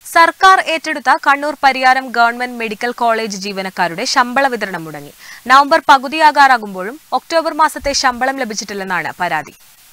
സർക്കാർ ഏറ്റെടുത്ത Kannur Pariyaram government medical college ജീവനക്കാരുടെ ശമ്പള വിതരണം മുടങ്ങി നവംബർ പകുതിയാകാറാകുമ്പോഴും ഒക്ടോബർ മാസത്തെ ശമ്പളം ലഭിച്ചിട്ടില്ലെന്നാണ് പരാതി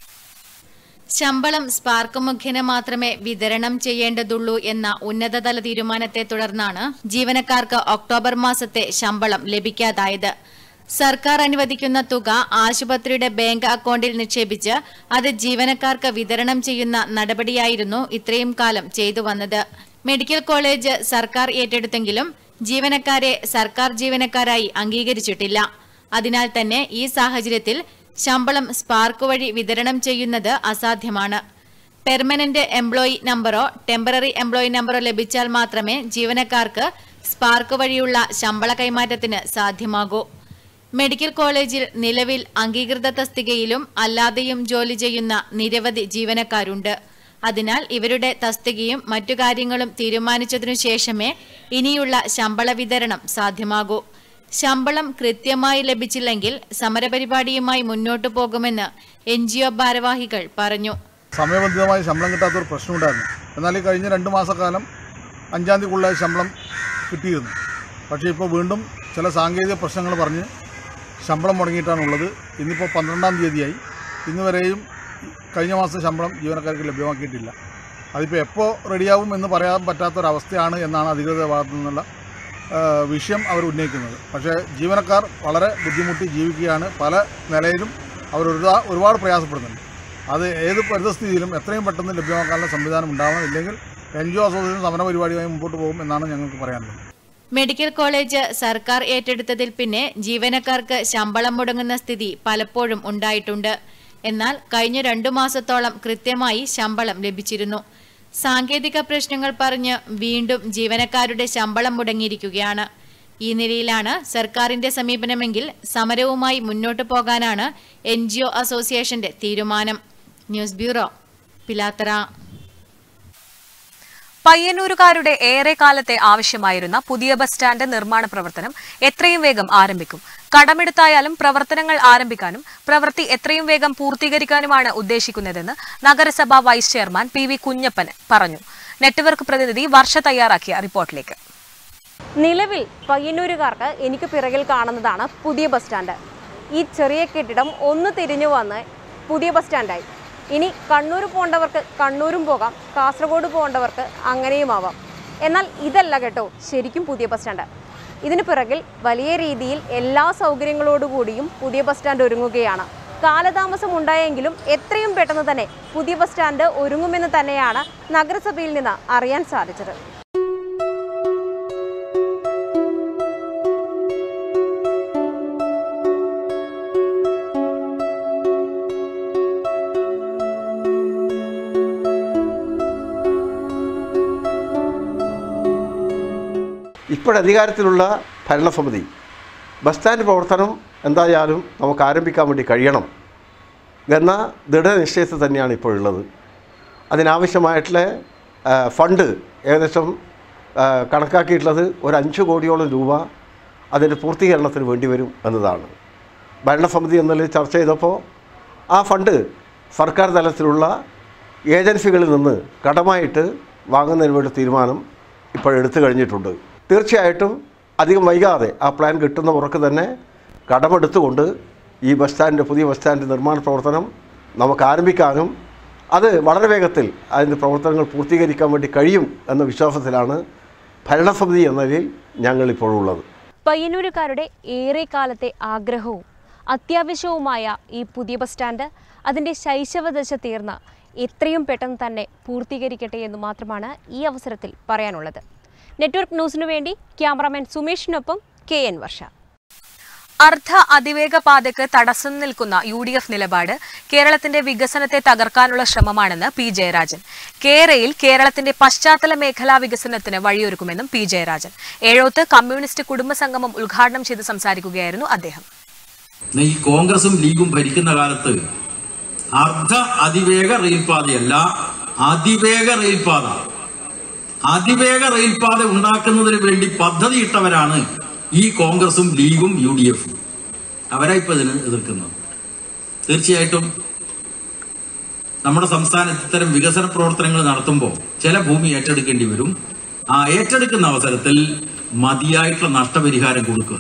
ശമ്പളം സ്പാർക്ക് മുഖേന മാത്രമേ വിതരണം ചെയ്യേണ്ടതുള്ളൂ എന്ന ഉന്നതതല തീരുമാനത്തെ തുടർന്നാണ് ജീവനക്കാർക്ക് ഒക്ടോബർ മാസത്തെ ശമ്പളം ലഭിക്കാതായത് സർക്കാർ അനുവദിക്കുന്ന തുക ആശുപത്രിയുടെ ബാങ്ക് അക്കൗണ്ടിൽ നിക്ഷേപിച്ച് അത് ജീവനക്കാർക്ക് വിതരണം ചെയ്യുന്ന നടപടിയായിരുന്നു ഇത്രയും കാലം ചെയ്തു വന്നത് മെഡിക്കൽ കോളേജ് സർക്കാർ ഏറ്റെടുത്തെങ്കിലും ജീവനക്കാരെ സർക്കാർ ജീവനക്കാരായി അംഗീകരിച്ചിട്ടില്ല അതിനാൽ തന്നെ ഈ സാഹചര്യത്തിൽ ശമ്പളം സ്പാർക്ക് വഴി വിതരണം ചെയ്യുന്നത് അസാധ്യമാണ് പെർമനന്റ് എംപ്ലോയി നമ്പറോ ടെമ്പററി എംപ്ലോയി നമ്പറോ ലഭിച്ചാൽ മാത്രമേ ജീവനക്കാർക്ക് സ്പാർക്ക് വഴിയുള്ള ശമ്പള കൈമാറ്റത്തിന് സാധ്യമാകൂ മെഡിക്കൽ കോളേജിൽ നിലവിൽ അംഗീകൃത തസ്തികയിലും അല്ലാതെയും ജോലി ചെയ്യുന്ന നിരവധി ജീവനക്കാരുണ്ട് അതിനാൽ ഇവരുടെ തസ്തികയും മറ്റു കാര്യങ്ങളും തീരുമാനിച്ചതിനു ശേഷമേ ഇനിയുള്ള ശമ്പള വിതരണം സാധ്യമാകൂ ശമ്പളം കൃത്യമായി ലഭിച്ചില്ലെങ്കിൽ സമരപരിപാടിയുമായി മുന്നോട്ടു പോകുമെന്ന് എൻ ജി ഒ ഭാരവാഹികൾ പറഞ്ഞു സമയബന്ധിതമായി ശമ്പളം കിട്ടാത്തൊരു പ്രശ്നമുണ്ടായിരുന്നു എന്നാൽ ഈ കഴിഞ്ഞ രണ്ട് മാസക്കാലം അഞ്ചാം തീയതിക്കുള്ള ശമ്പളം കിട്ടിയിരുന്നു പക്ഷേ ഇപ്പോൾ വീണ്ടും ചില സാങ്കേതിക പ്രശ്നങ്ങൾ പറഞ്ഞ് ശമ്പളം മുടങ്ങിയിട്ടാണുള്ളത് ഇന്നിപ്പോൾ പന്ത്രണ്ടാം തീയതിയായി ഇന്ന് വരെയും കഴിഞ്ഞ മാസം ശമ്പളം ജീവനക്കാർക്ക് ലഭ്യമാക്കിയിട്ടില്ല അതിപ്പോൾ എപ്പോൾ റെഡിയാവും എന്ന് പറയാൻ പറ്റാത്തൊരവസ്ഥയാണ് എന്നാണ് അധികൃതരുടെ ഭാഗത്തു നിന്നുള്ള ആ, വിഷയം അവർ ഉന്നയിക്കുന്നത് പക്ഷേ ജീവനക്കാർ വളരെ ബുദ്ധിമുട്ടി ജീവിക്കുകയാണ് പല നിലയിലും അവർ ഒരുപാ- ഒരുപാട് പ്രയാസപ്പെടുന്നുണ്ട് അത് ഏത് പരിതസ്ഥിതിയിലും എത്രയും പെട്ടെന്ന് ലഭ്യമാക്കാനുള്ള സംവിധാനം ഉണ്ടാവണം ഇല്ലെങ്കിൽ എൻ ജി ഒ അസോസിയേഷൻ സമര പരിപാടിയുമായി മുമ്പോട്ട് പോകും എന്നാണ് ഞങ്ങൾക്ക് പറയാനുള്ളത് മെഡിക്കൽ കോളേജ് സർക്കാർ ഏറ്റെടുത്തതിൽ പിന്നെ ജീവനക്കാർക്ക് ശമ്പളം മുടങ്ങുന്ന സ്ഥിതി പലപ്പോഴും ഉണ്ടായിട്ടുണ്ട് എന്നാൽ കഴിഞ്ഞ രണ്ടു മാസത്തോളം കൃത്യമായി ശമ്പളം ലഭിച്ചിരുന്നു സാങ്കേതിക പ്രശ്നങ്ങൾ പറഞ്ഞ് വീണ്ടും ജീവനക്കാരുടെ ശമ്പളം മുടങ്ങിയിരിക്കുകയാണ് ഈ നിലയിലാണ് സർക്കാരിന്റെ സമീപനമെങ്കിൽ സമരവുമായി മുന്നോട്ടു പോകാനാണ് എൻ അസോസിയേഷന്റെ തീരുമാനം ന്യൂസ് ബ്യൂറോ പിലാത്തറ പയ്യന്നൂരുകാരുടെ ഏറെ കാലത്തെ ആവശ്യമായിരുന്ന പുതിയ ബസ് സ്റ്റാൻഡ് നിർമ്മാണ പ്രവർത്തനം എത്രയും വേഗം ആരംഭിക്കും കടമെടുത്തായാലും പ്രവർത്തനങ്ങൾ ആരംഭിക്കാനും പ്രവൃത്തി എത്രയും വേഗം പൂർത്തീകരിക്കാനുമാണ് ഉദ്ദേശിക്കുന്നതെന്ന് നഗരസഭാ vice chairman P V Kunhappan പറഞ്ഞു നെറ്റ്വർക്ക് പ്രതിനിധി വർഷ തയ്യാറാക്കിയ റിപ്പോർട്ടിലേക്ക് നിലവിൽ പയ്യന്നൂരുകാർക്ക് എനിക്ക് പിറകിൽ കാണുന്നതാണ് പുതിയ ബസ് സ്റ്റാൻഡ് ഈ ചെറിയ കെട്ടിടം ഒന്ന് തിരിഞ്ഞു വന്ന് പുതിയ ബസ് സ്റ്റാൻഡായി ഇനി കണ്ണൂർ പോകേണ്ടവർക്ക് കണ്ണൂരും പോകാം കാസർഗോഡ് പോകേണ്ടവർക്ക് അങ്ങനെയുമാവാം എന്നാൽ ഇതല്ല കേട്ടോ ശരിക്കും പുതിയ ബസ് സ്റ്റാൻഡ് ഇതിന് പിറകിൽ വലിയ രീതിയിൽ എല്ലാ സൗകര്യങ്ങളോടുകൂടിയും പുതിയ ബസ് സ്റ്റാൻഡ് ഒരുങ്ങുകയാണ് കാലതാമസം ഉണ്ടായെങ്കിലും എത്രയും പെട്ടെന്ന് തന്നെ പുതിയ ബസ് സ്റ്റാൻഡ് ഒരുങ്ങുമെന്ന് തന്നെയാണ് നഗരസഭയിൽ നിന്ന് അറിയാൻ സാധിച്ചത് ഇപ്പോഴധികാരത്തിലുള്ള ഭരണസമിതി ബസ് സ്റ്റാൻഡ് പ്രവർത്തനം എന്തായാലും നമുക്ക് ആരംഭിക്കാൻ വേണ്ടി കഴിയണം എന്ന ദൃഢനിശ്ചയത്തിൽ തന്നെയാണ് ഇപ്പോഴുള്ളത് അതിനാവശ്യമായിട്ടുള്ള ആ, ഫണ്ട് ഏകദേശം ആ, കണക്കാക്കിയിട്ടുള്ളത് ഒരു അഞ്ച് കോടിയോളം രൂപ അതിൻ്റെ പൂർത്തീകരണത്തിന് വേണ്ടി വരും എന്നതാണ് ഭരണസമിതി എന്നതിൽ ചർച്ച ചെയ്തപ്പോൾ ആ ഫണ്ട് സർക്കാർ തലത്തിലുള്ള ഏജൻസികളിൽ നിന്ന് കടമായിട്ട് വാങ്ങുന്നതിന് വേണ്ടി തീരുമാനം ഇപ്പോഴെടുത്തു കഴിഞ്ഞിട്ടുണ്ട് തീർച്ചയായിട്ടും അധികം വൈകാതെ ആ പ്ലാൻ കിട്ടുന്ന ഉറക്ക് തന്നെ കടമെടുത്തുകൊണ്ട് ഈ ബസ് സ്റ്റാൻഡ് പുതിയ ബസ് സ്റ്റാൻഡ് നിർമ്മാണ പ്രവർത്തനം നമുക്ക് ആരംഭിക്കാനും അത് വളരെ വേഗത്തിൽ അതിൻ്റെ പ്രവർത്തനങ്ങൾ പൂർത്തീകരിക്കാൻ വേണ്ടി കഴിയും എന്ന വിശ്വാസത്തിലാണ് ഭരണസമിതി എന്ന നിലയിൽ ഞങ്ങളിപ്പോഴുള്ളത് പയ്യന്നൂരുകാരുടെ ഏറെ കാലത്തെ ആഗ്രഹവും അത്യാവശ്യവുമായ ഈ പുതിയ ബസ് സ്റ്റാൻഡ് അതിൻ്റെ ശൈശവദശ തീർന്ന് എത്രയും പെട്ടെന്ന് തന്നെ പൂർത്തീകരിക്കട്ടെ എന്ന് മാത്രമാണ് ഈ അവസരത്തിൽ പറയാനുള്ളത് നെറ്റ്വർക്ക് ന്യൂസിനു വേണ്ടി ക്യാമറാമാൻ സുമേഷിനൊപ്പം കെ എൻ വർഷ അർദ്ധ അതിവേഗ പാതയ്ക്ക് തടസ്സം നിൽക്കുന്ന യു ഡി എഫ് നിലപാട് കേരളത്തിന്റെ വികസനത്തെ തകർക്കാനുള്ള ശ്രമമാണെന്ന് പി ജയരാജൻ കേരയിൽ കേരളത്തിന്റെ പശ്ചാത്തല മേഖലാ വികസനത്തിന് വഴിയൊരുക്കുമെന്നും പി ജയരാജൻ ഏഴോത്ത് കമ്മ്യൂണിസ്റ്റ് കുടുംബ സംഗമം ഉദ്ഘാടനം ചെയ്ത് സംസാരിക്കുകയായിരുന്നു അദ്ദേഹം ഈ കോൺഗ്രസും ലീഗും ഭരിക്കുന്ന കാലത്ത് അർദ്ധ അതിവേഗ റെയിൽപാതയല്ല അതിവേഗ റെയിൽപാത അതിവേഗ റെയിൽപാത ഉണ്ടാക്കുന്നതിന് വേണ്ടി പദ്ധതിയിട്ടവരാണ് ഈ കോൺഗ്രസും ലീഗും യു ഡി എഫും അവരാ ഇപ്പൊ ഇതിന് എതിർക്കുന്നത് തീർച്ചയായിട്ടും നമ്മുടെ സംസ്ഥാനത്ത് ഇത്തരം വികസന പ്രവർത്തനങ്ങൾ നടത്തുമ്പോൾ ചില ഭൂമി ഏറ്റെടുക്കേണ്ടി വരും ആ ഏറ്റെടുക്കുന്ന അവസരത്തിൽ മതിയായിട്ടുള്ള നഷ്ടപരിഹാരം കൊടുക്കുക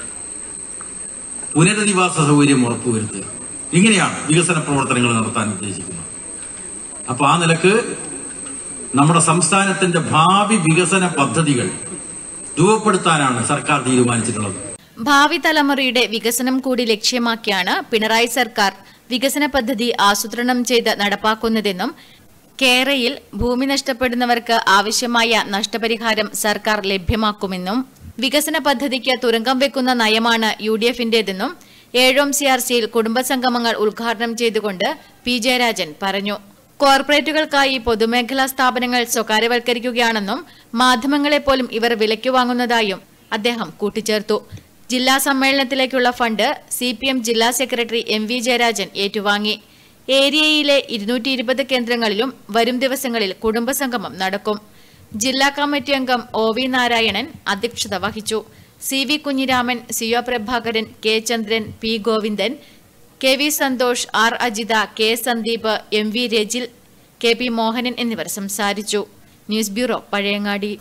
പുനരധിവാസ സൗകര്യം ഉറപ്പുവരുത്തുക ഇങ്ങനെയാണ് വികസന പ്രവർത്തനങ്ങൾ നടത്താൻ ഉദ്ദേശിക്കുന്നത് അപ്പൊ ആ നിലക്ക് നമ്മുടെ സംസ്ഥാനത്തിന്റെ ഭാവി വികസന പദ്ധതികൾ രൂപപ്പെടുത്താനാണ് സർക്കാർ തീരുമാനിച്ചിട്ടുള്ളത് ഭാവി തലമുറയുടെ വികസനം കൂടി ലക്ഷ്യമാക്കിയാണ് പിണറായി സർക്കാർ വികസന പദ്ധതി ആസൂത്രണം ചെയ്ത് നടപ്പാക്കുന്നതെന്നും കേരയിൽ ഭൂമി നഷ്ടപ്പെടുന്നവർക്ക് ആവശ്യമായ നഷ്ടപരിഹാരം സർക്കാർ ലഭ്യമാക്കുമെന്നും വികസന പദ്ധതിക്ക് തുരങ്കം വെക്കുന്ന നയമാണ് യു ഡി എഫിന്റേതെന്നും ഏഴോം സി ആർ സിയിൽ കുടുംബസംഗമങ്ങൾ ഉദ്ഘാടനം ചെയ്തുകൊണ്ട് പി ജയരാജൻ പറഞ്ഞു കോർപ്പറേറ്റുകൾക്കായി പൊതുമേഖലാ സ്ഥാപനങ്ങൾ സ്വകാര്യവൽക്കരിക്കുകയാണെന്നും മാധ്യമങ്ങളെപ്പോലും ഇവർ വിലയ്ക്ക് വാങ്ങുന്നതായും അദ്ദേഹം കൂട്ടിച്ചേർത്തു ജില്ലാ സമ്മേളനത്തിലേക്കുള്ള ഫണ്ട് സി പി എം ജില്ലാ സെക്രട്ടറി എം വി ജയരാജൻ ഏറ്റുവാങ്ങി ഏരിയയിലെ ഇരുന്നൂറ്റി ഇരുപത് കേന്ദ്രങ്ങളിലും വരും ദിവസങ്ങളിൽ കുടുംബസംഗമം നടക്കും ജില്ലാ കമ്മിറ്റി അംഗം ഒ വി നാരായണൻ അധ്യക്ഷത വഹിച്ചു C V Kunhiraman C O Prabhakaran K Chandran P Govindan K V Santhosh R Ajitha K Sandeep M V Rajil K P Mohanan എന്നിവർ സംസാരിച്ചു ന്യൂസ് ബ്യൂറോ പഴയങ്ങാടി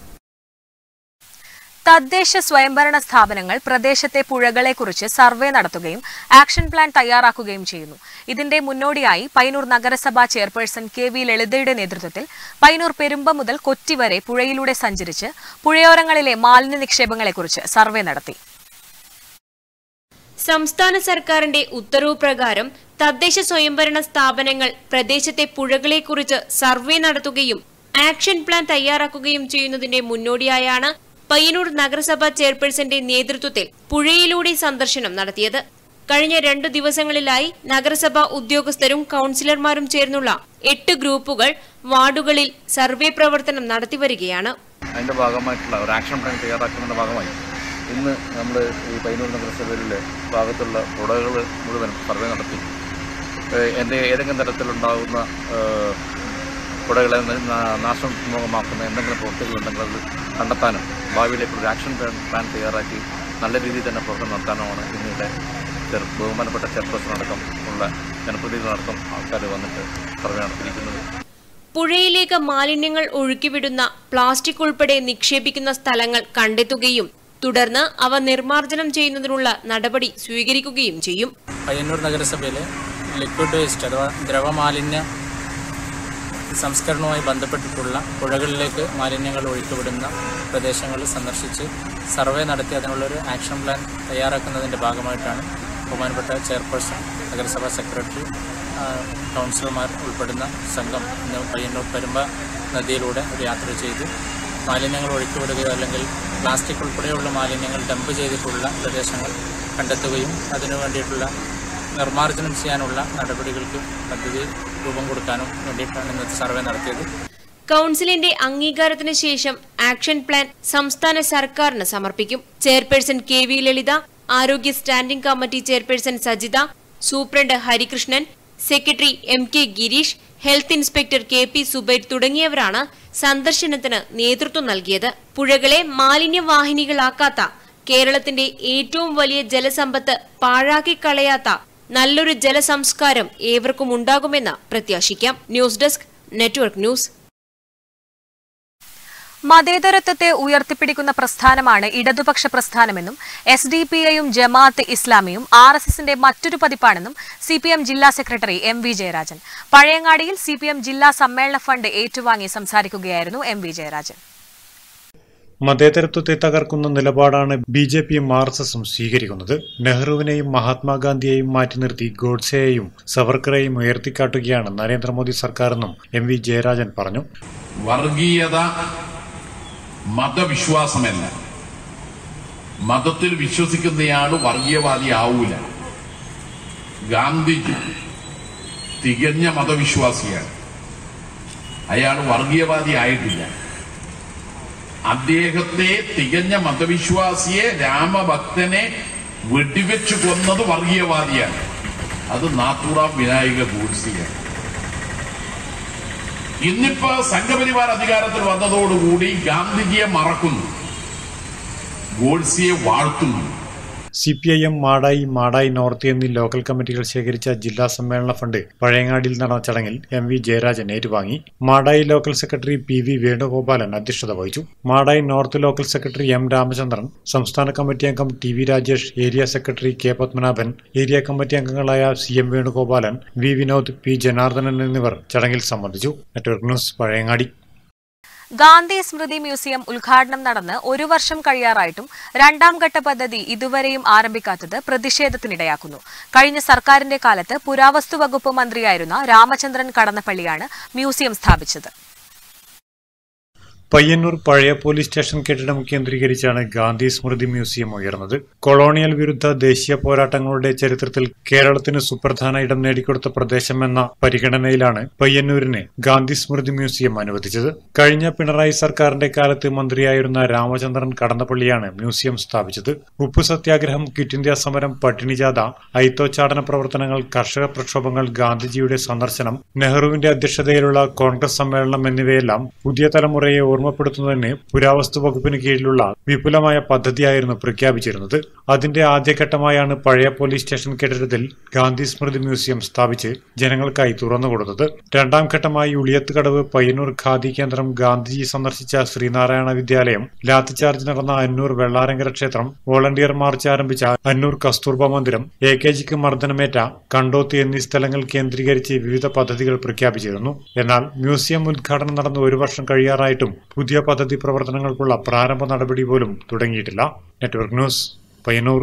തദ്ദേശ സ്വയംഭരണ സ്ഥാപനങ്ങൾ പ്രദേശത്തെ പുഴകളെക്കുറിച്ച് സർവേ നടത്തുകയും ആക്ഷൻ പ്ലാൻ തയ്യാറാക്കുകയും ചെയ്യുന്നു ഇതിന്റെ മുന്നോടിയായി പൈനൂർ നഗരസഭാ ചെയർപേഴ്സൺ കെ വി ലളിതയുടെ നേതൃത്വത്തിൽ പൈനൂർ പെരുമ്പ മുതൽ കൊച്ചി വരെ പുഴയിലൂടെ സഞ്ചരിച്ച് പുഴയോരങ്ങളിലെ മാലിന്യ നിക്ഷേപങ്ങളെക്കുറിച്ച് സർവേ നടത്തി സംസ്ഥാന സർക്കാരിന്റെ ഉത്തരവ് പ്രകാരം തദ്ദേശ സ്വയംഭരണ സ്ഥാപനങ്ങൾ പ്രദേശത്തെ പുഴകളെക്കുറിച്ച് സർവേ നടത്തുകയും ആക്ഷൻ പ്ലാൻ തയ്യാറാക്കുകയും ചെയ്യുന്നതിന്റെ മുന്നോടിയായാണ് പയ്യന്നൂർ നഗരസഭാ ചെയർപേഴ്സന്റെ നേതൃത്വത്തിൽ പുഴയിലൂടെ സന്ദർശനം നടത്തിയത് കഴിഞ്ഞ രണ്ടു ദിവസങ്ങളിലായി നഗരസഭാ ഉദ്യോഗസ്ഥരും കൌൺസിലർമാരും ചേർന്നുള്ള എട്ട് ഗ്രൂപ്പുകൾ വാർഡുകളിൽ സർവേ പ്രവർത്തനം നടത്തിവരികയാണ് അതിൻ്റെ ഭാഗമായിട്ടുള്ള ഒരു ആക്ഷൻ പ്ലാൻ തയ്യാറാക്കുന്നതിൻ്റെ ഭാഗമായി ഇന്ന് നമ്മൾ ഈ പയ്യന്നൂർ നഗരസഭയിലെ ഭാഗത്തുള്ള പുഴകൾ മുഴുവൻ സർവേ നടത്തി ഏഹ് എൻ്റെ ഏതെങ്കിലും തരത്തിലുണ്ടാകുന്ന ഏഹ് പുഴകളെ ന- നാ- നാശമുഖമാക്കുന്ന എന്തെങ്കിലും പ്രവൃത്തികളുണ്ടെങ്കിൽ അത് കണ്ടെത്താനും ഭാവിയിലേക്കുള്ള ഒരു ആക്ഷൻ പ്ലാൻ പ്ലാൻ തയ്യാറാക്കി നല്ല രീതിയിൽ തന്നെ പ്രവർത്തനം നടത്താനുമാണ് ഇന്നിവിടെ ചെറു ബഹുമാനപ്പെട്ട ചെയർപേഴ്സൺ അടക്കം ഉള്ള ജനപ്രതിനിധികളടക്കം ആൾക്കാർ വന്നിട്ട് സർവേ നടത്തിയിരിക്കുന്നത് പുഴയിലേക്ക് മാലിന്യങ്ങൾ ഒഴുക്കിവിടുന്ന പ്ലാസ്റ്റിക് ഉൾപ്പെടെ നിക്ഷേപിക്കുന്ന സ്ഥലങ്ങൾ കണ്ടെത്തുകയും തുടർന്ന് അവ നിർമ്മാർജ്ജനം ചെയ്യുന്നതിനുള്ള നടപടി സ്വീകരിക്കുകയും ചെയ്യും പയ്യന്നൂർ നഗരസഭയിലെ ലിക്വിഡ് വേസ്റ്റ് അഥവാ ദ്രവമാലിന്യ സംസ്കരണവുമായി ബന്ധപ്പെട്ടിട്ടുള്ള പുഴകളിലേക്ക് മാലിന്യങ്ങൾ ഒഴുക്കിവിടുന്ന പ്രദേശങ്ങൾ സന്ദർശിച്ച് സർവേ നടത്തി അതിനുള്ളൊരു ആക്ഷൻ പ്ലാൻ തയ്യാറാക്കുന്നതിൻ്റെ ഭാഗമായിട്ടാണ് ബഹുമാനപ്പെട്ട ചെയർപേഴ്സൺ നഗരസഭാ സെക്രട്ടറി ആ, കൗൺസിലർമാർ ഉൾപ്പെടുന്ന സംഘം ഇന്ന് പയ്യന്നൂർ പെരുമ്പ നദിയിലൂടെ ഒരു യാത്ര ചെയ്ത് മാലിന്യങ്ങൾ ഒഴുക്കിവിടുകയോ അല്ലെങ്കിൽ പ്ലാസ്റ്റിക് ഉൾപ്പെടെയുള്ള മാലിന്യങ്ങൾ ഡംപ് ചെയ്തിട്ടുള്ള പ്രദേശങ്ങൾ കണ്ടെത്തുകയും അതിനു വേണ്ടിയിട്ടുള്ള നിർമ്മാർജ്ജനം ചെയ്യാനുള്ള നടപടികൾക്ക് പദ്ധതി രൂപം കൊടുക്കാനും വേണ്ടിയിട്ടാണ് ഇന്നത്തെ സർവേ നടത്തിയത് കൌൺസിലിന്റെ അംഗീകാരത്തിന് ശേഷം ആക്ഷൻ പ്ലാൻ സംസ്ഥാന സർക്കാരിന് സമർപ്പിക്കും ചെയർപേഴ്സൺ കെ വി ലളിത ആരോഗ്യ standing committee chairperson Sajitha superintendent Harikrishnan secretary M K Girish health inspector K P Subair തുടങ്ങിയവരാണ് സന്ദർശനത്തിന് നേതൃത്വം നൽകിയത് പുഴകളെ മാലിന്യവാഹിനികളാക്കാത്ത കേരളത്തിന്റെ ഏറ്റവും വലിയ ജലസമ്പത്ത് പാഴാക്കി കളയാത്ത നല്ലൊരു ജലസംസ്കാരം ഏവർക്കും ഉണ്ടാകുമെന്ന് പ്രത്യാശിക്കാം ന്യൂസ് ഡെസ്ക് നെറ്റ്വർക്ക് ന്യൂസ് മതേതരത്വത്തെ ഉയർത്തിപ്പിടിക്കുന്ന പ്രസ്ഥാനമാണ് ഇടതുപക്ഷ പ്രസ്ഥാനമെന്നും എസ് ഡി പി ഐയും ജമാഅത്ത് ഇസ്ലാമിയും ആർ എസ് എസിന്റെ മറ്റൊരു പതിപ്പാണെന്നും സി പി എം ജില്ലാ സെക്രട്ടറി എം വി ജയരാജൻ പഴയങ്ങാടിയിൽ സി പി എം ജില്ലാ സമ്മേളന ഫണ്ട് ഏറ്റുവാങ്ങി സംസാരിക്കുകയായിരുന്നു എം വി ജയരാജൻ മതേതരത്വത്തെ തകർക്കുന്ന നിലപാടാണ് ബി ജെ പിയും ആർ എസ് എസും സ്വീകരിക്കുന്നത് നെഹ്റുവിനെയും മഹാത്മാഗാന്ധിയെയും മാറ്റി നിർത്തി ഗോഡ്സെയെയും സവർക്കറെയും ഉയർത്തിക്കാട്ടുകയാണ് നരേന്ദ്രമോദി സർക്കാരെന്നും എം വി ജയരാജൻ പറഞ്ഞു വർഗീയത മതവിശ്വാസമല്ല മതത്തിൽ വിശ്വസിക്കുന്നയാൾ വർഗീയവാദി ആവൂല ഗാന്ധിജി തികഞ്ഞ മതവിശ്വാസിയാണ് അയാൾ വർഗീയവാദി ആയിട്ടില്ല അദ്ദേഹത്തെ തികഞ്ഞ മതവിശ്വാസിയെ രാമഭക്തനെ വെടിവെച്ചു കൊന്നത് വർഗീയവാദിയാണ് അത് നാത്തുറാം വിനായക ഗോഡ്സിയാണ് ഇന്നിപ്പോ സംഘപരിവാർ അധികാരത്തിൽ വന്നതോടുകൂടി ഗാന്ധിജിയെ മറക്കുന്നു ഗോഡ്സിയെ വാഴ്ത്തുന്നു C P I M Madayi Madayi north എന്നീ ലോക്കൽ കമ്മിറ്റികൾ ശേഖരിച്ച ജില്ലാ സമ്മേളന ഫണ്ട് പഴയങ്ങാടിയിൽ നടന്ന ചടങ്ങിൽ എം വി ജയരാജൻ ഏറ്റുവാങ്ങി Madayi local secretary P V Venugopalan അധ്യക്ഷത വഹിച്ചു Madayi north local secretary M Ramachandran സംസ്ഥാന കമ്മിറ്റി അംഗം T V Rajesh area secretary K Padmanabhan area committee അംഗങ്ങളായ C M Venugopalan V Vinod P Janardhanan എന്നിവർ ചടങ്ങിൽ സംബന്ധിച്ചു network news Pazhayangadi Gandhi Smriti museum ഉദ്ഘാടനം നടന്ന് ഒരു വർഷം കഴിയാറായിട്ടും രണ്ടാം ഘട്ട പദ്ധതി ഇതുവരെയും ആരംഭിക്കാത്തത് പ്രതിഷേധത്തിനിടയാക്കുന്നു കഴിഞ്ഞ സർക്കാരിന്റെ കാലത്ത് പുരാവസ്തു വകുപ്പ് മന്ത്രിയായിരുന്ന രാമചന്ദ്രൻ കടന്നപ്പള്ളിയാണ് മ്യൂസിയം സ്ഥാപിച്ചത് പയ്യന്നൂർ പഴയ പോലീസ് സ്റ്റേഷൻ കെട്ടിടം കേന്ദ്രീകരിച്ചാണ് ഗാന്ധി സ്മൃതി മ്യൂസിയം ഉയർന്നത് കൊളോണിയൽ വിരുദ്ധ ദേശീയ പോരാട്ടങ്ങളുടെ ചരിത്രത്തിൽ കേരളത്തിന് സുപ്രധാന ഇടം നേടിക്കൊടുത്ത പ്രദേശമെന്ന പരിഗണനയിലാണ് പയ്യന്നൂരിന് ഗാന്ധി സ്മൃതി മ്യൂസിയം അനുവദിച്ചത് കഴിഞ്ഞ പിണറായി സർക്കാരിന്റെ കാലത്ത് മന്ത്രിയായിരുന്ന രാമചന്ദ്രൻ കടന്നപ്പള്ളിയാണ് മ്യൂസിയം സ്ഥാപിച്ചത് ഉപ്പു സത്യാഗ്രഹം ക്വിറ്റ് ഇന്ത്യ സമരം പട്ടിണിജാഥ ഐത്തോച്ചാടന പ്രവർത്തനങ്ങൾ കർഷക പ്രക്ഷോഭങ്ങൾ ഗാന്ധിജിയുടെ സന്ദർശനം നെഹ്റുവിന്റെ അധ്യക്ഷതയിലുള്ള കോൺഗ്രസ് സമ്മേളനം എന്നിവയെല്ലാം പുതിയ തലമുറയെ ഓർമ്മപ്പെടുത്തുന്നതിന് പുരാവസ്തു വകുപ്പിന് കീഴിലുള്ള വിപുലമായ പദ്ധതിയായിരുന്നു പ്രഖ്യാപിച്ചിരുന്നത് അതിന്റെ ആദ്യഘട്ടമായാണ് പഴയ പോലീസ് സ്റ്റേഷൻ കെട്ടിടത്തിൽ ഗാന്ധി സ്മൃതി മ്യൂസിയം സ്ഥാപിച്ച് ജനങ്ങൾക്കായി തുറന്നുകൊടുത്തത് രണ്ടാം ഘട്ടമായി ഉളിയത്തുകടവ് പയ്യന്നൂർ ഖാദി കേന്ദ്രം ഗാന്ധിജി സന്ദർശിച്ച ശ്രീനാരായണ വിദ്യാലയം ലാത്തിചാർജ് നടന്ന അന്നൂർ വെള്ളാരങ്കര ക്ഷേത്രം വോളണ്ടിയർ മാർച്ച് ആരംഭിച്ച അന്നൂർ കസ്തൂർബ മന്ദിരം എ കെ ജിക്ക് മർദ്ദനമേറ്റ കണ്ടോത്ത് എന്നീ സ്ഥലങ്ങൾ കേന്ദ്രീകരിച്ച് വിവിധ പദ്ധതികൾ പ്രഖ്യാപിച്ചിരുന്നു എന്നാൽ മ്യൂസിയം ഉദ്ഘാടനം നടന്ന് ഒരു വർഷം കഴിയാറായിട്ടും പുതിയ പദ്ധതി പ്രവർത്തനങ്ങൾക്കുള്ള പ്രാരംഭ നടപടി പോലും തുടങ്ങിയിട്ടില്ല നെറ്റ്വർക്ക് ന്യൂസ് പയ്യന്നൂർ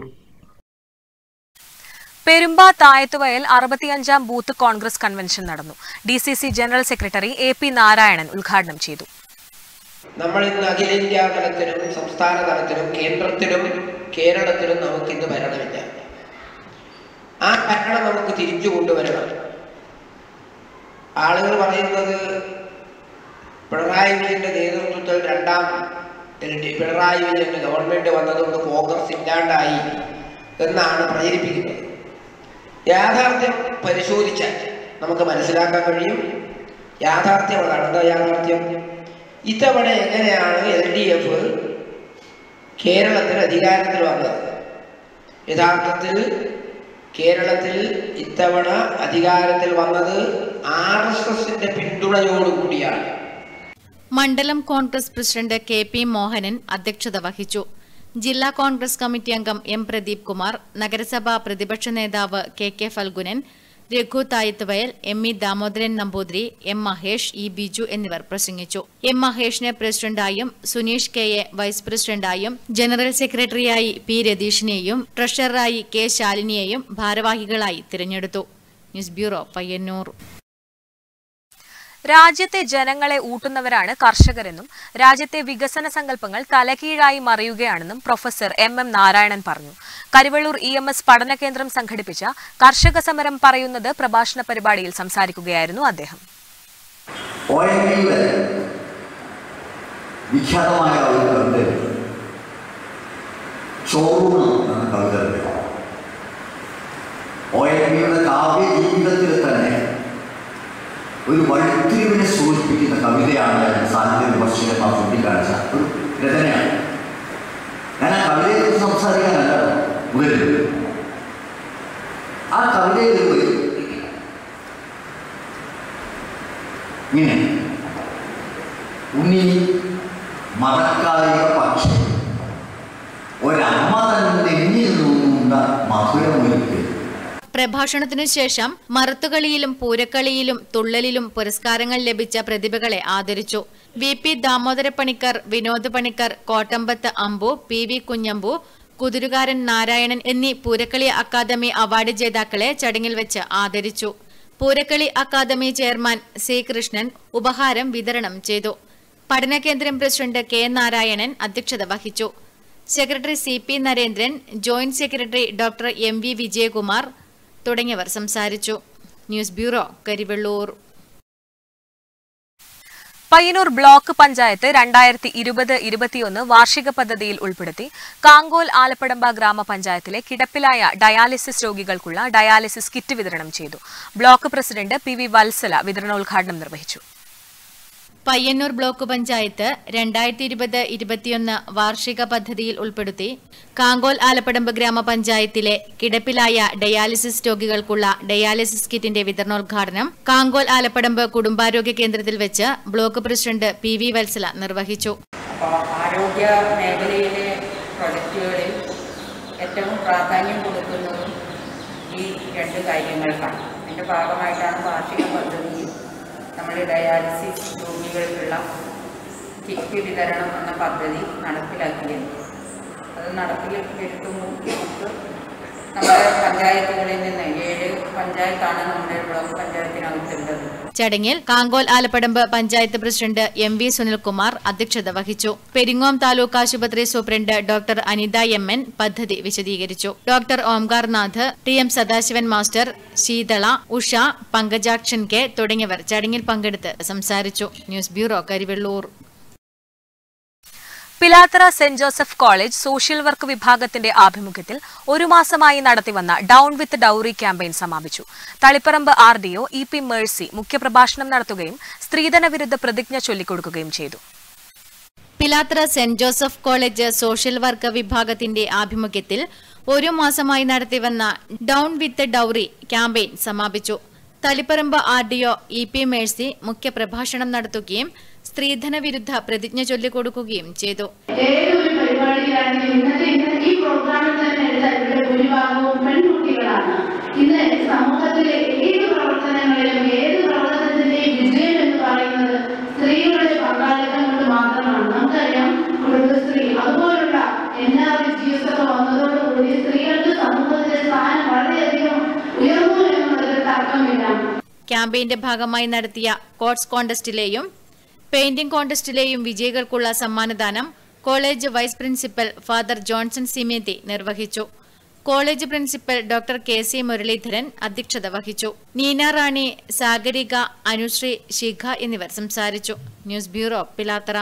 പെരുമ്പ തായത്തുവയൽ അറുപത്തിയഞ്ചാം ബൂത്ത് കോൺഗ്രസ് കൺവെൻഷൻ നടന്നു D C C general secretary A P Narayanan ഉദ്ഘാടനം ചെയ്തു നമ്മൾ ഇന്ന് അഖിലേന്ത്യാ തലത്തിലും സംസ്ഥാന തലത്തിലും കേന്ദ്രത്തിലും കേരളത്തിലും നമുക്ക് ഇന്ന് ഭരണമില്ല ആ ഭരണം നമുക്ക് തിരിച്ചു കൊണ്ടുവരണം ആളുകൾ പറയുന്നത് പിണറായി വിജയന്റെ നേതൃത്വത്തിൽ രണ്ടാം പിണറായി വിജയന്റെ ഗവൺമെന്റ് വന്നതുകൊണ്ട് കോൺഗ്രസ് ഇല്ലാണ്ടായി എന്നാണ് പ്രചരിപ്പിക്കുന്നത് യാഥാർത്ഥ്യം പരിശോധിച്ചാൽ നമുക്ക് മനസ്സിലാക്കാൻ കഴിയും യാഥാർത്ഥ്യം അതാണ് എന്താ യാഥാർത്ഥ്യം ഇത്തവണ എങ്ങനെയാണ് എൽ ഡി എഫ് കേരളത്തിൽ അധികാരത്തിൽ വന്നത് യഥാർത്ഥത്തിൽ കേരളത്തിൽ ഇത്തവണ അധികാരത്തിൽ വന്നത് ആർ എസ് എസിന്റെ പിന്തുണയോടുകൂടിയാണ് മണ്ഡലം Congress president K P Mohanan അധ്യക്ഷത വഹിച്ചു ജില്ലാ കോൺഗ്രസ് കമ്മിറ്റി അംഗം എം പ്രദീപ് കുമാർ നഗരസഭാ പ്രതിപക്ഷ നേതാവ് K K Falgunan Raghu Thayathuvayal M E Damodaran Namboothiri M Mahesh E Biju എന്നിവർ പ്രസംഗിച്ചു എം മഹേഷിനെ പ്രസിഡന്റായും സുനീഷ് കെ എ വൈസ് പ്രസിഡന്റായും ജനറൽ സെക്രട്ടറിയായി പി രതീഷിനെയും ട്രഷററായി കെ ശാലിനിയെയും ഭാരവാഹികളായി തിരഞ്ഞെടുത്തു ന്യൂസ് ബ്യൂറോ പയ്യന്നൂർ രാജ്യത്തെ ജനങ്ങളെ ഊട്ടുന്നവരാണ് കർഷകരെന്നും രാജ്യത്തെ വികസന സങ്കല്പങ്ങൾ തലകീഴായി മറിയുകയാണെന്നും പ്രൊഫസർ എം എം നാരായണൻ പറഞ്ഞു കരിവള്ളൂർ ഇ എം എസ് പഠന കേന്ദ്രം സംഘടിപ്പിച്ച കർഷക സമരം പറയുന്നത് പ്രഭാഷണ പരിപാടിയിൽ സംസാരിക്കുകയായിരുന്നു അദ്ദേഹം ഓയൽമിയുടെ വിഖ്യാതമായ ഒരു കവിത ചോറൂണ് എന്ന കവിത ഓയൽമിയുടെ കാവ്യ ജീവിതത്തിൽ തന്നെ ഒരു വഴിത്തിരിവിനെ സൂചിപ്പിക്കുന്ന കവിതയാണ് സാഹിത്യ വിമർശകന്മാർ ചൂണ്ടിക്കാണിച്ച ഒരു രചനയാണ് ഞാൻ ആ കവിതയെക്കുറിച്ച് സംസാരിക്കാനല്ല മുതലിൽ ആ കവിതയിൽ ഒരു വരി ഇങ്ങനെ ഉണ്ണി മറക്കായ പക്ഷി ഒരമ്മ തന്നെ നെഞ്ഞിൽ നിന്നുണ്ട മധുരമൊരുക്കൽ പ്രഭാഷണത്തിനു ശേഷം മറുത്തുകളിയിലും പൂരക്കളിയിലും തുള്ളലിലും പുരസ്കാരങ്ങൾ ലഭിച്ച പ്രതിഭകളെ ആദരിച്ചു V P Damodara Panicker Vinod Panicker Kottambath Ambu P V Kunhambu Kuthirukaran Narayanan എന്നീ പൂരക്കളി അക്കാദമി അവാർഡ് ജേതാക്കളെ ചടങ്ങിൽ വെച്ച് ആദരിച്ചു Poorakkali academy chairman C Krishnan ഉപഹാരം വിതരണം ചെയ്തു പഠനകേന്ദ്രം പ്രസിഡന്റ് കെ നാരായണൻ അധ്യക്ഷത വഹിച്ചു secretary C P Narendran joint secretary doctor M V Vijayakumar തുടങ്ങിയവർ സംസാരിച്ചു news bureau Karivellur Payyanur block panchayat രണ്ടായിരത്തി ഇരുപത് ഇരുപത്തിയൊന്ന് വാർഷിക പദ്ധതിയിൽ ഉൾപ്പെടുത്തി കാങ്കോൽ ആലപ്പടമ്പ ഗ്രാമപഞ്ചായത്തിലെ കിടപ്പിലായ ഡയാലിസിസ് രോഗികൾക്കുള്ള ഡയാലിസിസ് കിറ്റ് വിതരണം ചെയ്തു block president P V Vatsala വിതരണോദ്ഘാടനം നിർവഹിച്ചു പയ്യന്നൂർ ബ്ലോക്ക് പഞ്ചായത്ത് രണ്ടായിരത്തി ഇരുപത് ഇരുപത്തിയൊന്ന് വാർഷിക പദ്ധതിയിൽ ഉൾപ്പെടുത്തി കാങ്കോൽ ആലപ്പടമ്പ് ഗ്രാമപഞ്ചായത്തിലെ കിടപ്പിലായ ഡയാലിസിസ് രോഗികൾക്കുള്ള ഡയാലിസിസ് കിറ്റിന്റെ വിതരണോദ്ഘാടനം കാങ്കോൽ ആലപ്പടമ്പ് കുടുംബാരോഗ്യ കേന്ദ്രത്തിൽ വെച്ച് block president P V Vatsala നിർവഹിച്ചു അപ്പോൾ ആരോഗ്യ മേഖലയിലെ പ്രൊജക്റ്റുകളിൽ ഏറ്റവും പ്രാധാന്യം കൊടുക്കുന്നതും ഈ രണ്ട് കാര്യങ്ങൾക്കാണ് അതിൻ്റെ ഭാഗമായിട്ടാണ് വാർഷിക പദ്ധതിയിൽ നമ്മൾ ഡയാലിസിസ് രോഗികൾക്കുള്ള കിറ്റ് വിതരണം എന്ന പദ്ധതി നടപ്പിലാക്കിയത് അത് നടപ്പിൽ വരുത്തുമ്പോൾ നമുക്ക് നമ്മുടെ പഞ്ചായത്തുകളിൽ നിന്ന് ഏഴ് പഞ്ചായത്താണ് നമ്മുടെ ബ്ലോക്ക് പഞ്ചായത്തിനകത്തുള്ളത് ചടങ്ങിൽ Kankol Alapadamba panchayat president M V Sunilkumar അധ്യക്ഷത വഹിച്ചു പെരിങ്ങോം താലൂക്ക് ആശുപത്രി superintendent doctor Anitha M N പദ്ധതി വിശദീകരിച്ചു doctor Omkarnath T M Sadasivan master Sheethala Usha Pankajakshan K തുടങ്ങിയവർ ചടങ്ങിൽ പങ്കെടുത്ത് സംസാരിച്ചു news bureau Karivellur Pilathara saint Joseph college social work വിഭാഗത്തിന്റെ ആഭിമുഖ്യത്തിൽ ഒരു മാസമായി നടത്തിവന്ന ഡൌൺ വിത്ത് ഡൌറി ക്യാമ്പയിൻ സമാപിച്ചു Taliparamba R DO E P Mercy മുഖ്യപ്രഭാഷണം നടത്തുകയും സ്ത്രീധന വിരുദ്ധ പ്രതിജ്ഞ ചൊല്ലിക്കൊടുക്കുകയും ചെയ്തു Pilathara saint Joseph college social work വിഭാഗത്തിന്റെ ആഭിമുഖ്യത്തിൽ ഒരു മാസമായി നടത്തിവന്ന ഡൌൺ വിത്ത് ഡൌറി ക്യാമ്പയിൻ സമാപിച്ചു Taliparamba R DO E P Mercy മുഖ്യപ്രഭാഷണം നടത്തുകയും സ്ത്രീധന വിരുദ്ധ പ്രതിജ്ഞ ചൊല്ലിക്കൊടുക്കുകയും ചെയ്തു ഏതൊരു പരിപാടിയിലാണെങ്കിലും ഇന്നത്തെ ഇന്ന് ഈ പ്രോഗ്രാമിൽ തന്നെ എടുത്ത ഇവിടെ ഭൂരിഭാഗവും പെൺകുട്ടികളാണ് ഇന്ന് സമൂഹത്തിലെ ഏത് പ്രവർത്തനങ്ങളിലും ഏത് പ്രവർത്തനത്തിന്റെയും വിജയം എന്ന് പറയുന്നത് സ്ത്രീകളുടെ പങ്കാളിത്തം കൊണ്ട് മാത്രമാണ് നമുക്കറിയാം കുടുംബശ്രീ അതുപോലുള്ള എല്ലാ വിജയസ് ഒക്കെ വന്നതോടുകൂടി സ്ത്രീകൾക്ക് സമൂഹത്തിലെ സ്ഥാനം വളരെയധികം ഉയർന്നു എന്നുള്ളതിൽ തർക്കമില്ല ക്യാമ്പയിന്റെ ഭാഗമായി നടത്തിയ കോട്സ് കോൺടെസ്റ്റിലെയും പെയിന്റിംഗ് കോൺടെസ്റ്റിലെയും വിജയികൾക്കുള്ള സമ്മാനദാനം college vice principal father Johnson Simethy നിർവഹിച്ചു college principal doctor K C Muraleedharan അധ്യക്ഷത വഹിച്ചു നീന റാണി സാഗരിക അനുശ്രീ ശിഖ എന്നിവർ സംസാരിച്ചു ന്യൂസ് ബ്യൂറോ പിലാത്തറ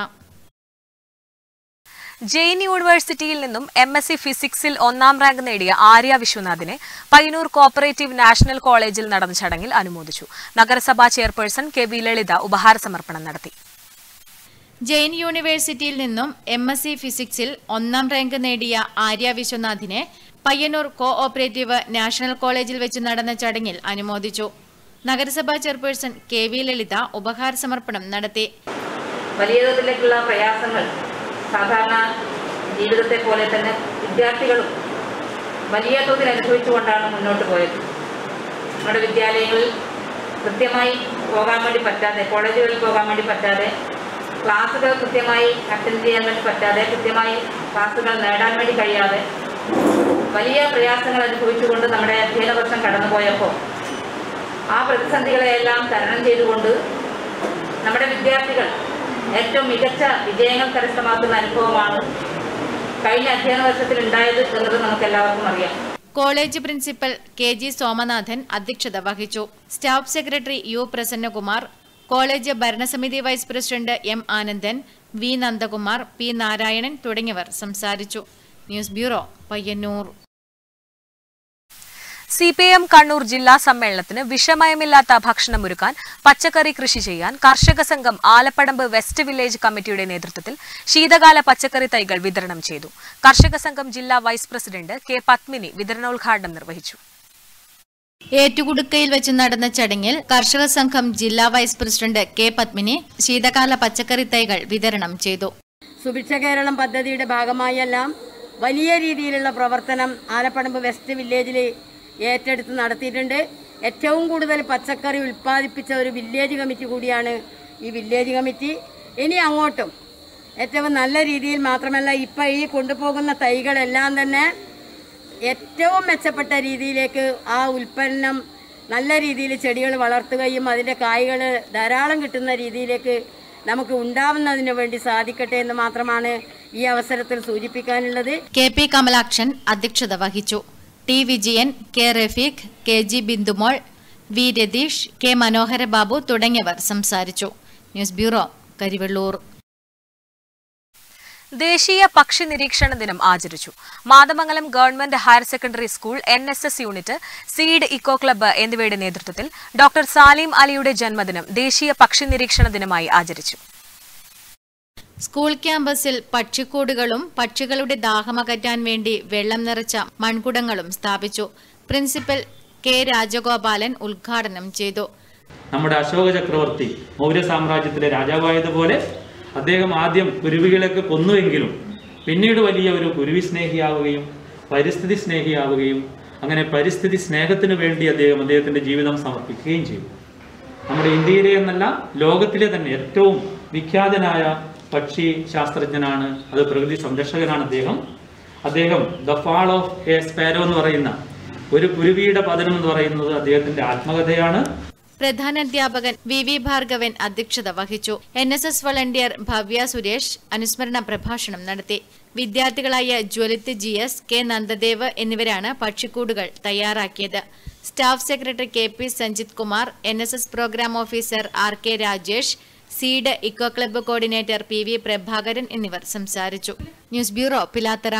ജെയിൻ യൂണിവേഴ്സിറ്റിയിൽ നിന്നും എം എസ് സി ഫിസിക്സിൽ ഒന്നാം റാങ്ക് നേടിയ ആര്യ വിശ്വനാഥിനെ പയ്യന്നൂർ കോപ്പറേറ്റീവ് നാഷണൽ കോളേജിൽ നടന്ന ചടങ്ങിൽ അനുമോദിച്ചു നഗരസഭാ ചെയർപേഴ്സൺ കെ വി ലളിത ഉപഹാര സമർപ്പണം നടത്തി ജെയിൻ യൂണിവേഴ്സിറ്റിയിൽ നിന്നും എം എസ് സി ഫിസിക്സിൽ ഒന്നാം റാങ്ക് നേടിയ ആര്യ വിശ്വനാഥിനെ പയ്യന്നൂർ കോ ഓപ്പറേറ്റീവ് നാഷണൽ കോളേജിൽ വെച്ച് നടന്ന ചടങ്ങിൽ അനുമോദിച്ചു നഗരസഭാ ചെയർപേഴ്സൺ കെ വി ലളിത ഉപഹാര സമർപ്പണം നടത്തി വലിയ തോതിലേക്കുള്ള പ്രയാസങ്ങൾ സാധാരണ ജീവിതത്തെ പോലെ തന്നെ വിദ്യാർത്ഥികളും വലിയ തോതിൽ അനുഭവിച്ചുകൊണ്ടാണ് മുന്നോട്ട് പോയത് നമ്മുടെ വിദ്യാലയങ്ങളിൽ കൃത്യമായി പോകാൻ വേണ്ടി പറ്റാതെ കോളേജുകളിൽ പോകാൻ വേണ്ടി പറ്റാതെ ക്ലാസ്സുകൾ കൃത്യമായി അറ്റൻഡ് ചെയ്യാൻ വേണ്ടി പറ്റാതെ കൃത്യമായി ക്ലാസ്സുകൾ നേടാൻ വേണ്ടി കഴിയാതെ വലിയ പ്രയാസങ്ങൾ അനുഭവിച്ചുകൊണ്ട് നമ്മുടെ അധ്യയന വർഷം കടന്നുപോയപ്പോൾ ആ പ്രതിസന്ധികളെയെല്ലാം തരണം ചെയ്തുകൊണ്ട് നമ്മുടെ വിദ്യാർത്ഥികൾ ഏറ്റവും മികച്ച വിജയങ്ങൾ കരസ്ഥമാക്കുന്ന അനുഭവമാണ് കഴിഞ്ഞ അധ്യയന വർഷത്തിൽ ഉണ്ടായത് എന്നത് നമുക്ക് എല്ലാവർക്കും അറിയാം college principal K G Somanathan അധ്യക്ഷത വഹിച്ചു staff secretary U Prasannakumar college ഭരണസമിതി vice president M Anandan V Nandakumar P Narayanan തുടങ്ങിയവർ സംസാരിച്ചു news bureau Payyanur C P M Kannur ജില്ലാ സമ്മേളനത്തിന് വിഷമയമില്ലാത്ത ഭക്ഷണമൊരുക്കാൻ പച്ചക്കറി കൃഷി ചെയ്യാൻ കർഷക സംഘം ആലപ്പടമ്പ് വെസ്റ്റ് വില്ലേജ് കമ്മിറ്റിയുടെ നേതൃത്വത്തിൽ ശീതകാല പച്ചക്കറി തൈകൾ വിതരണം ചെയ്തു കർഷക സംഘം ജില്ലാ വൈസ് പ്രസിഡന്റ് കെ പത്മിനി വിതരണോദ്ഘാടനം നിർവഹിച്ചു ഏറ്റുകുടുക്കയിൽ വെച്ച് നടന്ന ചടങ്ങിൽ കർഷക സംഘം ജില്ലാ വൈസ് പ്രസിഡന്റ് കെ പത്മിനി ശീതകാല പച്ചക്കറി തൈകൾ വിതരണം ചെയ്തു സുഭിക്ഷ കേരളം പദ്ധതിയുടെ ഭാഗമായെല്ലാം വലിയ രീതിയിലുള്ള പ്രവർത്തനം ആലപ്പടമ്പ് വെസ്റ്റ് വില്ലേജിൽ ഏറ്റെടുത്ത് നടത്തിയിട്ടുണ്ട് ഏറ്റവും കൂടുതൽ പച്ചക്കറി ഉൽപ്പാദിപ്പിച്ച ഒരു വില്ലേജ് കമ്മിറ്റി കൂടിയാണ് ഈ വില്ലേജ് കമ്മിറ്റി ഇനി അങ്ങോട്ടും ഏറ്റവും നല്ല രീതിയിൽ മാത്രമല്ല ഇപ്പം ഈ കൊണ്ടുപോകുന്ന തൈകളെല്ലാം തന്നെ ഏറ്റവും മെച്ചപ്പെട്ട രീതിയിലേക്ക് ആ ഉൽപ്പന്നം നല്ല രീതിയിൽ ചെടികൾ വളർത്തുകയും അതിൻ്റെ കായ്കൾ ധാരാളം കിട്ടുന്ന രീതിയിലേക്ക് നമുക്ക് ഉണ്ടാവുന്നതിന് വേണ്ടി സാധിക്കട്ടെ എന്ന് മാത്രമാണ് ഈ അവസരത്തിൽ സൂചിപ്പിക്കാനുള്ളത് കെ പി കമലാക്ഷൻ അധ്യക്ഷത വഹിച്ചു T Vijayan K Rafeeq K G Bindumol V Ratheesh K Manohara Babu തുടങ്ങിയവർ സംസാരിച്ചു ന്യൂസ് ബ്യൂറോ കരിവെള്ളൂർ ദേശീയ പക്ഷി നിരീക്ഷണ ദിനം ആചരിച്ചു Mathamangalam government higher secondary school N S S unit seed eco club എന്നിവയുടെ നേതൃത്വത്തിൽ ഡോക്ടർ സാലിം അലിയുടെ ജന്മദിനം ദേശീയ പക്ഷി നിരീക്ഷണ ദിനമായി ആചരിച്ചു സ്കൂൾ ക്യാമ്പസിൽ പക്ഷിക്കൂടുകളും പക്ഷികളുടെ ദാഹമകറ്റാൻ വേണ്ടി വെള്ളം നിറച്ച മൺകുടങ്ങളും സ്ഥാപിച്ചു പ്രിൻസിപ്പൽ കെ രാജഗോപാലൻ ഉദ്ഘാടനം ചെയ്തു നമ്മുടെ അശോക ചക്രവർത്തി മൗര്യ സാമ്രാജ്യത്തിലെ രാജാവായതുപോലെ അദ്ദേഹം ആദ്യം കുരുവികളൊക്കെ കൊന്നുവെങ്കിലും പിന്നീട് വലിയ ഒരു കുരുവി സ്നേഹിയാവുകയും പരിസ്ഥിതി സ്നേഹിയാവുകയും അങ്ങനെ പരിസ്ഥിതി സ്നേഹത്തിന് വേണ്ടി അദ്ദേഹം അദ്ദേഹത്തിൻ്റെ ജീവിതം സമർപ്പിക്കുകയും ചെയ്തു നമ്മുടെ ഇന്ത്യയിലെ എന്നല്ല ലോകത്തിലെ തന്നെ ഏറ്റവും വിഖ്യാതനായ പക്ഷി ശാസ്ത്രജ്ഞനാണ് അത് പ്രകൃതി സംരക്ഷകനാണ് അദ്ദേഹം അദ്ദേഹം the fall of a sparrow എന്ന് പറയുന്ന ഒരു കുരുവിയുടെ പതനം എന്ന് പറയുന്നത് അദ്ദേഹത്തിന്റെ ആത്മകഥയാണ് പ്രധാനാധ്യാപകൻ വി വി ഭാർഗവൻ അധ്യക്ഷത വഹിച്ചു N S S volunteer Bhavya Suresh അനുസ്മരണ പ്രഭാഷണം നടത്തി വിദ്യാർത്ഥികളായ Jwalith G S K Nandadev എന്നിവരാണ് പക്ഷിക്കൂടുകൾ തയ്യാറാക്കിയത് staff secretary K P Sanjith Kumar N S S program officer R K Rajesh seed eco club coordinator P V Prabhakaran എന്നിവർ സംസാരിച്ചു ന്യൂസ് ബ്യൂറോ പിലാത്തറ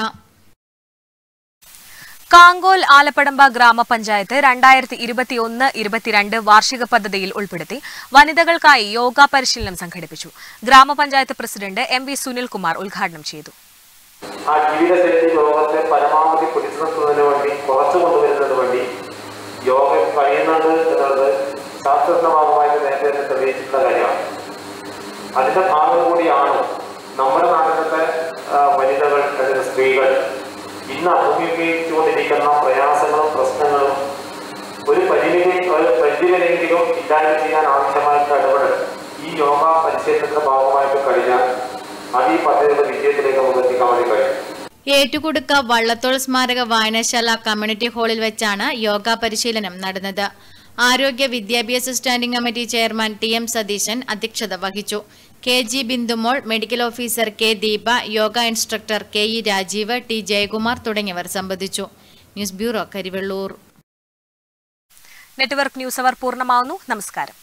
കാങ്കോൽ ആലപ്പടമ്പ ഗ്രാമപഞ്ചായത്ത് രണ്ടായിരത്തി ഇരുപത്തിയൊന്ന് ഇരുപത്തിരണ്ട് വാർഷിക പദ്ധതിയിൽ ഉൾപ്പെടുത്തി വനിതകൾക്കായി യോഗ പരിശീലനം സംഘടിപ്പിച്ചു ഗ്രാമപഞ്ചായത്ത് പ്രസിഡന്റ് എം വി സുനിൽകുമാർ ഉദ്ഘാടനം ചെയ്തു ആ ജീവിതശൈലി രോഗത്തെ പരമാവധി പിടിച്ചു നിർത്തുന്നതിന് വേണ്ടി കുറച്ചു കൊണ്ടുവരുന്നതിന് വേണ്ടി യോഗ കഴിയുന്നുണ്ട് എന്നുള്ളത് ശാസ്ത്രജ്ഞ ഭാഗമായിട്ട് നേരത്തെ തന്നെ തെളിയിച്ചിട്ടുള്ള കാര്യമാണ് അതിന്റെ ഭാഗം കൂടിയാണ് നമ്മുടെ നാട്ടിലത്തെ ആ, വനിതകൾ അല്ലെങ്കിൽ സ്ത്രീകൾ ഇന്ന് അഭിമുഖീകരിച്ചുകൊണ്ടിരിക്കുന്ന പ്രയാസങ്ങളും പ്രശ്നങ്ങളും ഒരു പരിമിതി ഒരു പരിധിവരെയെങ്കിലും ഇല്ലായ്മ ചെയ്യാൻ ആവശ്യമായിട്ടുള്ള ഇടപെടൽ ഈ യോഗ പരിശീലനത്തിന്റെ ഭാഗമായിട്ട് കഴിഞ്ഞാൽ അത് ഈ പദ്ധതിയുടെ വിജയത്തിലേക്ക് നമുക്ക് എത്തിക്കാൻ വേണ്ടി കഴിയും ഏറ്റുകുടുക്ക വള്ളത്തോൾ സ്മാരക വായനശാല കമ്മ്യൂണിറ്റി ഹാളിൽ വെച്ചാണ് യോഗ പരിശീലനം നടന്നത് ആരോഗ്യ വിദ്യാഭ്യാസ standing committee chairman T M Satheesan അധ്യക്ഷത വഹിച്ചു K G Bindumol medical officer K Deepa yoga instructor K E Rajeev T Jayakumar തുടങ്ങിയവർ സംബന്ധിച്ചു news bureau Karivellur network news അവർ പൂർണ്ണമാവുന്നു നമസ്കാരം